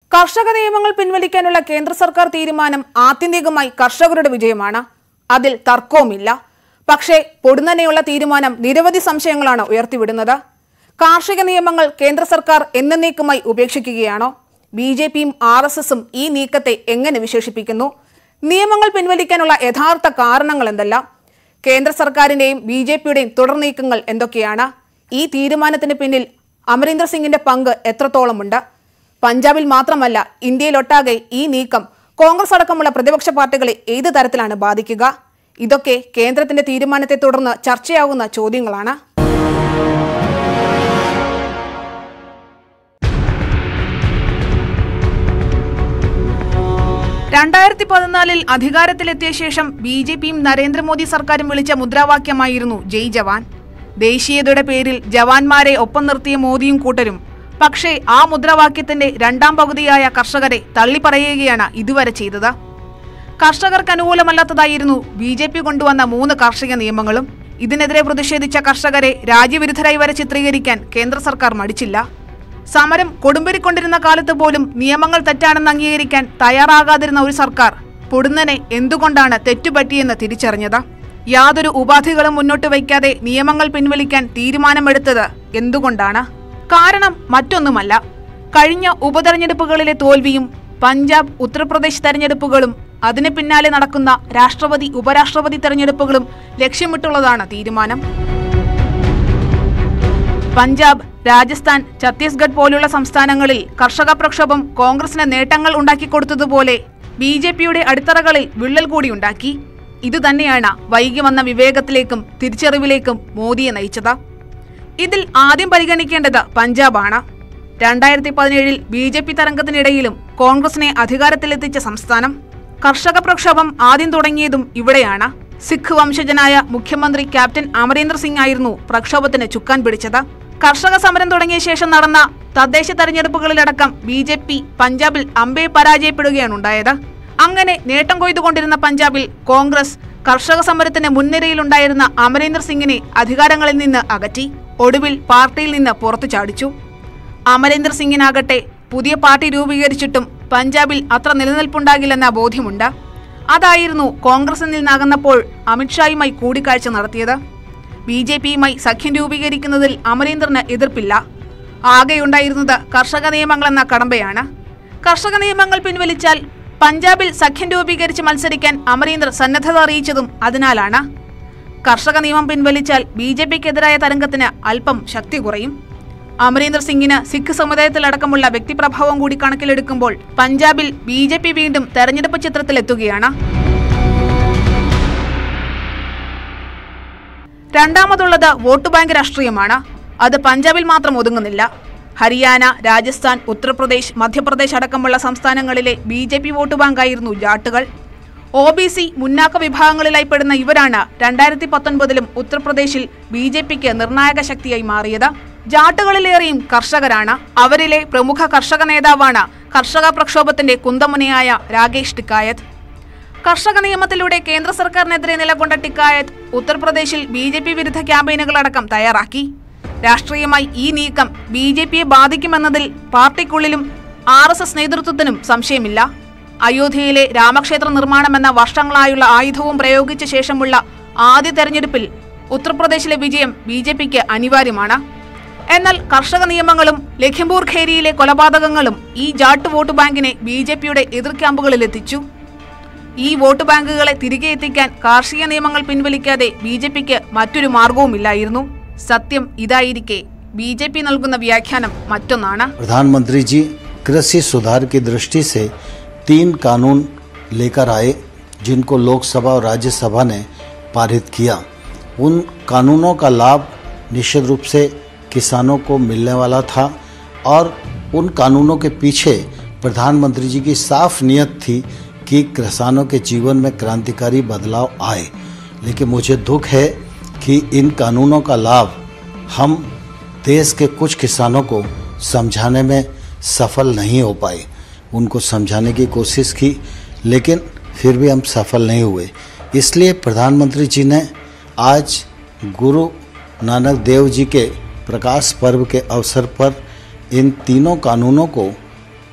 കർഷക നിയമങ്ങൾ പിൻവലിക്കാനുള്ള കേന്ദ്ര സർക്കാർ തീരുമാനം ആത്യന്തികമായി കർഷകരുടെ വിജയമാണ് അതിൽ തർക്കവുമില്ല പക്ഷേ പൊടുന്നനെയുള്ള തീരുമാനം നിരവധി സംശയങ്ങളാണ് ഉയർത്തിവിടുന്നത് കാർഷിക നിയമങ്ങൾ കേന്ദ്ര സർക്കാർ എന്നേക്കുമായി ഉപേക്ഷിക്കുകയാണോ ബി ജെ പിയും ആർ എസ് എസും ഈ നീക്കത്തെ എങ്ങനെ വിശേഷിപ്പിക്കുന്നു നിയമങ്ങൾ പിൻവലിക്കാനുള്ള യഥാർത്ഥ കാരണങ്ങൾ എന്തെല്ലാം കേന്ദ്ര സർക്കാരിന്റെയും ബി ജെ പിയുടെയും തുടർ നീക്കങ്ങൾ എന്തൊക്കെയാണ് ഈ തീരുമാനത്തിന് പിന്നിൽ അമരീന്ദർ സിംഗിന്റെ പങ്ക് എത്രത്തോളമുണ്ട് പഞ്ചാബിൽ മാത്രമല്ല ഇന്ത്യയിലൊട്ടാകെ ഈ നീക്കം കോൺഗ്രസ് അടക്കമുള്ള പ്രതിപക്ഷ പാർട്ടികളെ ഏത് തരത്തിലാണ് ബാധിക്കുക ഇതൊക്കെ കേന്ദ്രത്തിന്റെ തീരുമാനത്തെ തുടർന്ന് ചർച്ചയാകുന്ന ചോദ്യങ്ങളാണ് രണ്ടായിരത്തി പതിനാലിൽ അധികാരത്തിലെത്തിയ ശേഷം ബി ജെ പിയും നരേന്ദ്രമോദി സർക്കാരും വിളിച്ച മുദ്രാവാക്യമായിരുന്നു ജയ് ജവാൻ ദേശീയതയുടെ പേരിൽ ജവാന്മാരെ ഒപ്പം നിർത്തിയ മോദിയും കൂട്ടരും പക്ഷേ ആ മുദ്രാവാക്യത്തിന്റെ രണ്ടാം പകുതിയായ കർഷകരെ തള്ളിപ്പറയുകയാണ് ഇതുവരെ ചെയ്തത് കർഷകർക്ക് അനുകൂലമല്ലാത്തതായിരുന്നു ബി ജെ പി കൊണ്ടുവന്ന മൂന്ന് കാർഷിക നിയമങ്ങളും ഇതിനെതിരെ പ്രതിഷേധിച്ച കർഷകരെ രാജ്യവിരുദ്ധരായി വരെ ചിത്രീകരിക്കാൻ കേന്ദ്ര സർക്കാർ മടിച്ചില്ല സമരം കൊടുമ്പിരിക്കൊണ്ടിരുന്ന കാലത്ത് പോലും നിയമങ്ങൾ തെറ്റാണെന്ന് അംഗീകരിക്കാൻ തയ്യാറാകാതിരുന്ന ഒരു സർക്കാർ പൊടുന്നനെ എന്തുകൊണ്ടാണ് തെറ്റുപറ്റിയെന്ന് തിരിച്ചറിഞ്ഞത് യാതൊരു ഉപാധികളും മുന്നോട്ട് വയ്ക്കാതെ നിയമങ്ങൾ പിൻവലിക്കാൻ തീരുമാനമെടുത്തത് എന്തുകൊണ്ടാണ് കാരണം മറ്റൊന്നുമല്ല കഴിഞ്ഞ ഉപതെരഞ്ഞെടുപ്പുകളിലെ തോൽവിയും പഞ്ചാബ് ഉത്തർപ്രദേശ് തെരഞ്ഞെടുപ്പുകളും അതിന് പിന്നാലെ നടക്കുന്ന രാഷ്ട്രപതി ഉപരാഷ്ട്രപതി തെരഞ്ഞെടുപ്പുകളും ലക്ഷ്യമിട്ടുള്ളതാണ് തീരുമാനം പഞ്ചാബ് രാജസ്ഥാൻ ഛത്തീസ്ഗഡ് പോലുള്ള സംസ്ഥാനങ്ങളിൽ കർഷക പ്രക്ഷോഭം കോൺഗ്രസിന് നേട്ടങ്ങൾ ഉണ്ടാക്കിക്കൊടുത്തതുപോലെ ബി ജെ പിയുടെ അടിത്തറകളിൽ വിള്ളൽ കൂടി ഉണ്ടാക്കി ഇതുതന്നെയാണ് വൈകി വന്ന വിവേകത്തിലേക്കും തിരിച്ചറിവിലേക്കും മോദിയെ നയിച്ചത് ഇതിൽ ആദ്യം പരിഗണിക്കേണ്ടത് പഞ്ചാബാണ് രണ്ടായിരത്തി പതിനേഴിൽ ബി ജെ പി തരംഗത്തിനിടയിലും കോൺഗ്രസിനെ അധികാരത്തിലെത്തിച്ച സംസ്ഥാനം കർഷക പ്രക്ഷോഭം ആദ്യം തുടങ്ങിയതും ഇവിടെയാണ് സിഖ് വംശജനായ മുഖ്യമന്ത്രി ക്യാപ്റ്റൻ അമരീന്ദർ സിംഗ് ആയിരുന്നു പ്രക്ഷോഭത്തിന് ചുക്കാൻ പിടിച്ചത് കർഷക സമരം തുടങ്ങിയ ശേഷം നടന്ന തദ്ദേശ തെരഞ്ഞെടുപ്പുകളിലടക്കം ബി ജെ പി പഞ്ചാബിൽ അമ്പയെ പരാജയപ്പെടുകയാണ് ഉണ്ടായത് അങ്ങനെ നേട്ടം കൊയ്തുകൊണ്ടിരുന്ന പഞ്ചാബിൽ കോൺഗ്രസ് കർഷക സമരത്തിന് മുൻനിരയിലുണ്ടായിരുന്ന അമരീന്ദർ സിംഗിനെ അധികാരങ്ങളിൽ നിന്ന് അകറ്റി ഒടുവിൽ പാർട്ടിയിൽ നിന്ന് പുറത്തു ചാടിച്ചു അമരീന്ദർ സിംഗിനാകട്ടെ പുതിയ പാർട്ടി രൂപീകരിച്ചിട്ടും പഞ്ചാബിൽ അത്ര നിലനിൽപ്പുണ്ടാകില്ലെന്ന ബോധ്യമുണ്ട് അതായിരുന്നു കോൺഗ്രസിൽ നിന്നകന്നപ്പോൾ അമിത്ഷായുമായി കൂടിക്കാഴ്ച നടത്തിയത് ബി ജെ പിയുമായി സഖ്യം രൂപീകരിക്കുന്നതിൽ അമരീന്ദറിന് എതിർപ്പില്ല ആകെയുണ്ടായിരുന്നത് കർഷക നിയമങ്ങളെന്ന കടമ്പയാണ് കർഷക നിയമങ്ങൾ പിൻവലിച്ചാൽ പഞ്ചാബിൽ സഖ്യം രൂപീകരിച്ച് മത്സരിക്കാൻ അമരീന്ദർ സന്നദ്ധത അറിയിച്ചതും അതിനാലാണ് കർഷക നിയമം പിൻവലിച്ചാൽ ബി ജെ പിക്കെതിരായ തരംഗത്തിന് അല്പം ശക്തി കുറയും അമരീന്ദർ സിംഗിന് സിഖ് സമുദായത്തിലടക്കമുള്ള വ്യക്തിപ്രഭാവം കൂടി കണക്കിലെടുക്കുമ്പോൾ പഞ്ചാബിൽ ബി ജെ പി വീണ്ടും തെരഞ്ഞെടുപ്പ് ചിത്രത്തിലെത്തുകയാണ് രണ്ടാമതുള്ളത് വോട്ട് ബാങ്ക് രാഷ്ട്രീയമാണ് അത് പഞ്ചാബിൽ മാത്രം ഒതുങ്ങുന്നില്ല ഹരിയാന രാജസ്ഥാൻ ഉത്തർപ്രദേശ് മധ്യപ്രദേശ് അടക്കമുള്ള സംസ്ഥാനങ്ങളിലെ B J P vote ബാങ്കായിരുന്നു ജാട്ടുകൾ O B C മുന്നാക്ക വിഭാഗങ്ങളിലായിപ്പെടുന്ന ഇവരാണ് രണ്ടായിരത്തി പത്തൊൻപതിലും ഉത്തർപ്രദേശിൽ ബി ജെ പിക്ക് നിർണായക ശക്തിയായി മാറിയത് ജാട്ടുകളിലേറെയും കർഷകരാണ് അവരിലെ പ്രമുഖ കർഷക നേതാവാണ് കർഷക പ്രക്ഷോഭത്തിന്റെ കുന്തമുനയായ രാകേഷ് ടിക്കായത്ത് കർഷക നിയമത്തിലൂടെ കേന്ദ്ര സർക്കാരിനെതിരെ നിലകൊണ്ട ടിക്കായത്ത് ഉത്തർപ്രദേശിൽ ബി ജെ പി വിരുദ്ധ ക്യാമ്പയിനുകളടക്കം തയ്യാറാക്കി രാഷ്ട്രീയമായി ഈ നീക്കം ബി ജെ പിയെ ബാധിക്കുമെന്നതിൽ പാർട്ടിക്കുള്ളിലും ആർ എസ് എസ് നേതൃത്വത്തിനും സംശയമില്ല അയോധ്യയിലെ രാമക്ഷേത്ര നിർമ്മാണമെന്ന വർഷങ്ങളായുള്ള ആയുധവും പ്രയോഗിച്ച ശേഷമുള്ള ആദ്യ തെരഞ്ഞെടുപ്പിൽ ഉത്തർപ്രദേശിലെ വിജയം ബി ജെ പിക്ക് അനിവാര്യമാണ് എന്നാൽ കർഷക നിയമങ്ങളും ലഖിംപൂർ ഖേരിയിലെ കൊലപാതകങ്ങളും ഈ ജാട്ട് വോട്ട് ബാങ്കിനെ ബി ജെ പിയുടെ എതിർ ക്യാമ്പുകളിലെത്തിച്ചു ഈ വോട്ട് ബാങ്കുകളെ തിരികെ എത്തിക്കാൻ കാർഷിക നിയമങ്ങൾ പിൻവലിക്കാതെ ബി ജെ പിക്ക് മറ്റൊരു മാർഗവുമില്ലായിരുന്നു സത്യം ഇതായിരിക്കെ ബി ജെ പി നൽകുന്ന വ്യാഖ്യാനം മറ്റൊന്നാണ് प्रधानमंत्री जी कृषि सुधार की दृष्टि से तीन कानून लेकर आए जिनको लोकसभा और राज्यसभा ने पारित किया उन कानूनों का लाभ निश्चित रूप से किसानों को मिलने वाला था और उन कानूनों के पीछे प्रधानमंत्री जी की साफ नियत थी कि किसानों के जीवन में क्रांतिकारी बदलाव आए लेकिन मुझे दुख है कि इन कानूनों का लाभ हम देश के कुछ किसानों को समझाने में सफल नहीं हो पाए उनको समझाने की कोशिश की लेकिन फिर भी हम सफल नहीं हुए इसलिए प्रधानमंत्री जी ने आज गुरु नानक देव जी के प्रकाश पर्व के अवसर पर इन तीनों कानूनों को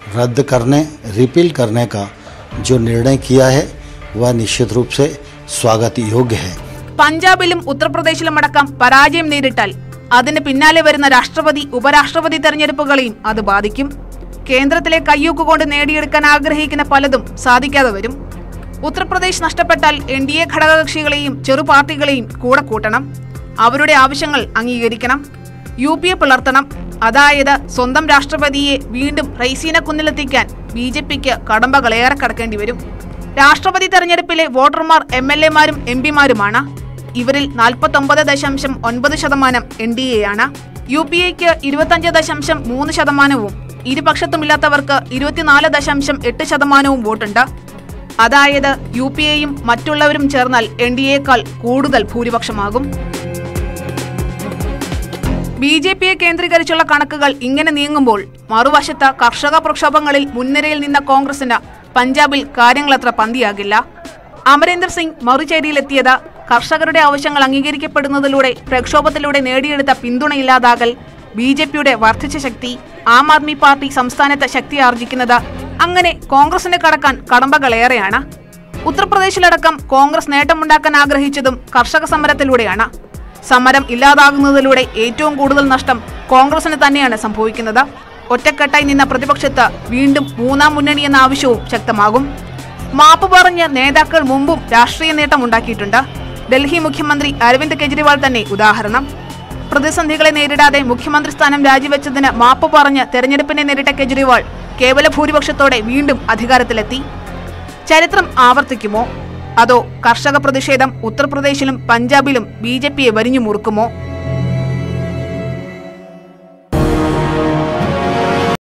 रद्द करने रिपील करने का जो निर्णय किया है वह निश्चित रूप से स्वागत योग्य है പഞ്ചാബിലും ഉത്തർപ്രദേശിലുമടക്കം പരാജയം നേരിട്ടാൽ അതിന് പിന്നാലെ വരുന്ന രാഷ്ട്രപതി ഉപരാഷ്ട്രപതി തെരഞ്ഞെടുപ്പുകളെയും അത് ബാധിക്കും കേന്ദ്രത്തിലെ കയ്യൂക്കുകൊണ്ട് നേടിയെടുക്കാൻ ആഗ്രഹിക്കുന്ന പലതും സാധിക്കാതെ വരും ഉത്തർപ്രദേശ് നഷ്ടപ്പെട്ടാൽ എൻ ഡി എ ഘടകകക്ഷികളെയും ചെറു പാർട്ടികളെയും കൂടെ കൂട്ടണം അവരുടെ ആവശ്യങ്ങൾ അംഗീകരിക്കണം യു പി എ പിളർത്തണം അതായത് സ്വന്തം രാഷ്ട്രപതിയെ വീണ്ടും റൈസീന കുന്നിലെത്തിക്കാൻ ബി ജെ പിക്ക് കടമ്പകളേറെ കടക്കേണ്ടി വരും രാഷ്ട്രപതി തെരഞ്ഞെടുപ്പിലെ വോട്ടർമാർ എം എൽ എമാരും എം പിമാരുമാണ് ഇവരിൽ നാൽപ്പത്തൊമ്പത് ദശാംശം ഒൻപത് ശതമാനം എൻ ഡി എ ആണ് യു പി എക്ക് ഇരുപത്തഞ്ച് ദശാംശം മൂന്ന് ശതമാനവും ഇരുപക്ഷത്തുമില്ലാത്തവർക്ക് ഇരുപത്തിനാല് ദശാംശം എട്ട് ശതമാനവും വോട്ടുണ്ട് അതായത് യു പി എയും മറ്റുള്ളവരും ചേർന്നാൽ എൻ ഡി എക്കാൾ കൂടുതൽ ഭൂരിപക്ഷമാകും ബി ജെ പിയെ കേന്ദ്രീകരിച്ചുള്ള കണക്കുകൾ ഇങ്ങനെ നീങ്ങുമ്പോൾ മറുവശത്ത് കർഷക പ്രക്ഷോഭങ്ങളിൽ മുൻനിരയിൽ നിന്ന കോൺഗ്രസിന് പഞ്ചാബിൽ കാര്യങ്ങളത്ര പന്തിയാകില്ല അമരീന്ദർ സിംഗ് മറുചേരിയിലെത്തിയത് കർഷകരുടെ ആവശ്യങ്ങൾ അംഗീകരിക്കപ്പെടുന്നതിലൂടെ പ്രക്ഷോഭത്തിലൂടെ നേടിയെടുത്ത പിന്തുണയില്ലാതാകൽ ബി ജെ പിയുടെ വർദ്ധിച്ച ശക്തി ആം ആദ്മി പാർട്ടി സംസ്ഥാനത്ത് ശക്തി ആർജിക്കുന്നത് അങ്ങനെ കോൺഗ്രസിന് കടക്കാൻ കടമ്പകളേറെയാണ് ഉത്തർപ്രദേശിലടക്കം കോൺഗ്രസ് നേട്ടമുണ്ടാക്കാൻ ആഗ്രഹിച്ചതും കർഷക സമരത്തിലൂടെയാണ് സമരം ഇല്ലാതാകുന്നതിലൂടെ ഏറ്റവും കൂടുതൽ നഷ്ടം കോൺഗ്രസിന് തന്നെയാണ് സംഭവിക്കുന്നത് ഒറ്റക്കെട്ടായി നിന്ന പ്രതിപക്ഷത്ത് വീണ്ടും മൂന്നാം മുന്നണി എന്ന ആവശ്യവും ശക്തമാകും മാപ്പ് പറഞ്ഞ് നേതാക്കൾ മുമ്പും രാഷ്ട്രീയ നേട്ടമുണ്ടാക്കിയിട്ടുണ്ട് ഡൽഹി മുഖ്യമന്ത്രി അരവിന്ദ് കെജ്രിവാൾ തന്നെ ഉദാഹരണം പ്രതിസന്ധികളെ നേരിടാതെ മുഖ്യമന്ത്രി സ്ഥാനം രാജിവെച്ചതിന് മാപ്പ് പറഞ്ഞ് തെരഞ്ഞെടുപ്പിനെ നേരിട്ട കെജ്രിവാൾ കേവല ഭൂരിപക്ഷത്തോടെ വീണ്ടും അധികാരത്തിലെത്തി ചരിത്രം ആവർത്തിക്കുമോ അതോ കർഷക പ്രതിഷേധം ഉത്തർപ്രദേശിലും പഞ്ചാബിലും ബി ജെ പിയെ വരിഞ്ഞു മുറുക്കുമോ